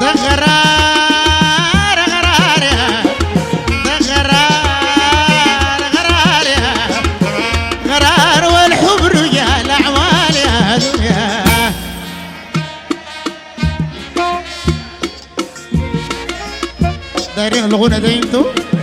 ده غرار غرار يا ده غرار غرار يا غرار والحب رجال اعمال يا دنيا دايرين الغنى ده انتو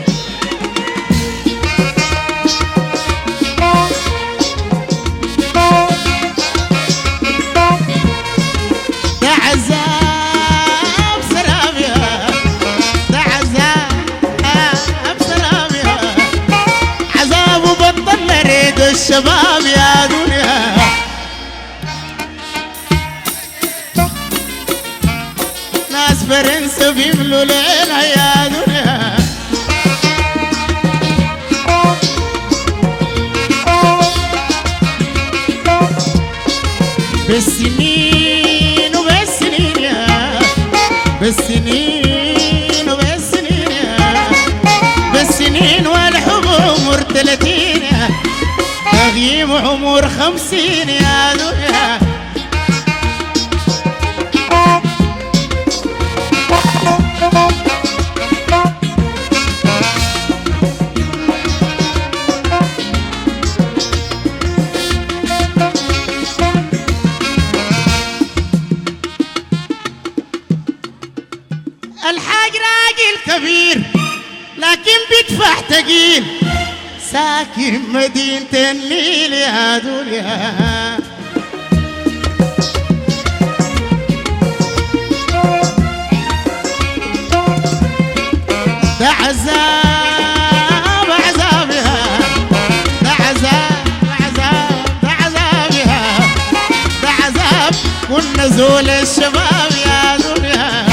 ده عذاب سلام يا ده عذاب سلام يا عذاب وبطل نريد الشباب يا دنيا ناس فرنسا بيملوا العين يا دنيا بالسنين وبالسنين يا بالسنين وبالسنين يا بالسنين والحب عمر ثلاثين يا تغييم عمر خمسين يا دنيا الحاج راجل كبير لكن بيدفع تقيل ساكن مدينة النيل يا دنيا ده عذاب عذاب يا ده عذاب عذاب ده عذاب يا ده عذاب والنزول الشباب يا دنيا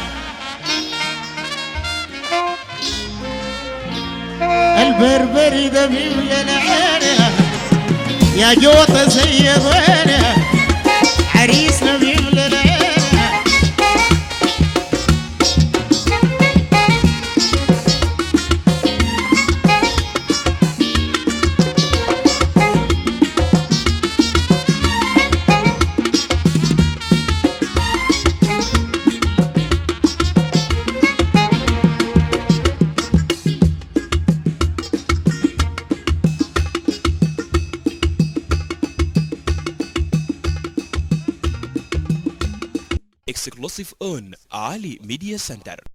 البربري ده بيملى العين يا جوطة سيد وين عريسنا بيملى العين exclusive on Ali Media Center